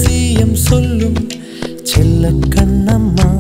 இதயம் சொல்லும் செல்ல கண்ணம்மா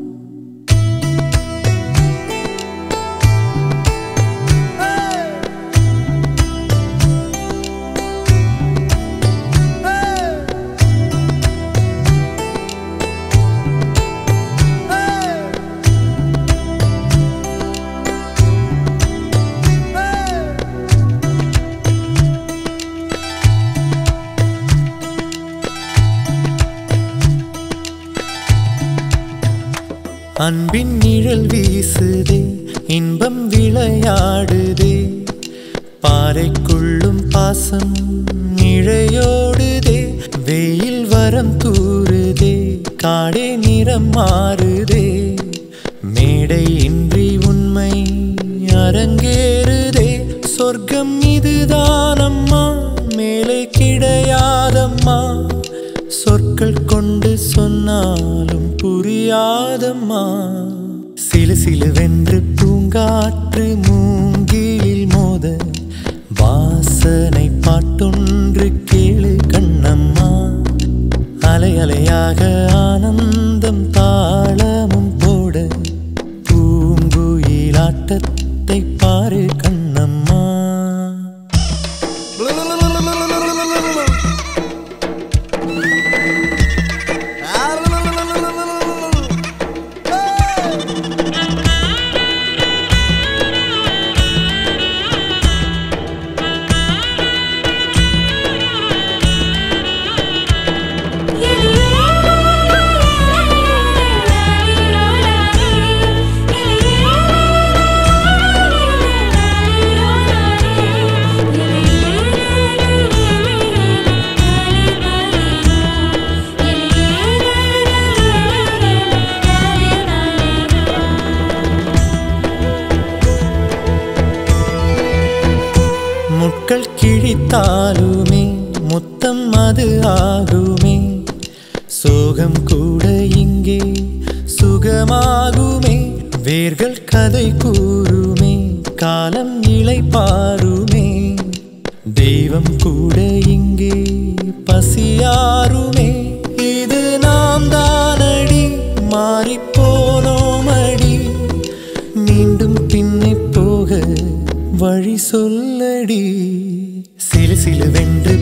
அன்பின் நிழல் வீசுதே இன்பம் விளையாடுதே பாறைக்குள்ளும் பாசம் இழையோடுதே வெயில் வரம் தூறுதே காடே நிறம் மாறுதே மேடை இன்றி உண்மை அரங்கேறுதே சொர்க்கம் இதுதானம்மா மேலே கிடையாதம்மா சொற்கள் கொண்டு சொன்னாலும் புரியாதம்மா சிலு சிலுவென்று பூங்காற்று மூங்கிலில் மோத வாசனை பாட்டொன்று கேளு கண்ணம்மா அலை அலையாக ஆனந்தம் தாளமும் போட பூங்குயிலாட்டத்தை பாரு கண்ணம்மா முட்கள் கிழித்தாலுமே முத்தம் அது ஆகுமே சோகம் கூட இங்கே சுகமாகுமே வேர்கள் கதை கூறுமே காலம் இலை பாருமே தெய்வம் கூட இங்கே பசியாருமே இது நாம் தானடி மாறிப்போனோமடி மீண்டும் பின்னே போக வழி சொல்லடி சிலு சிலுவென்று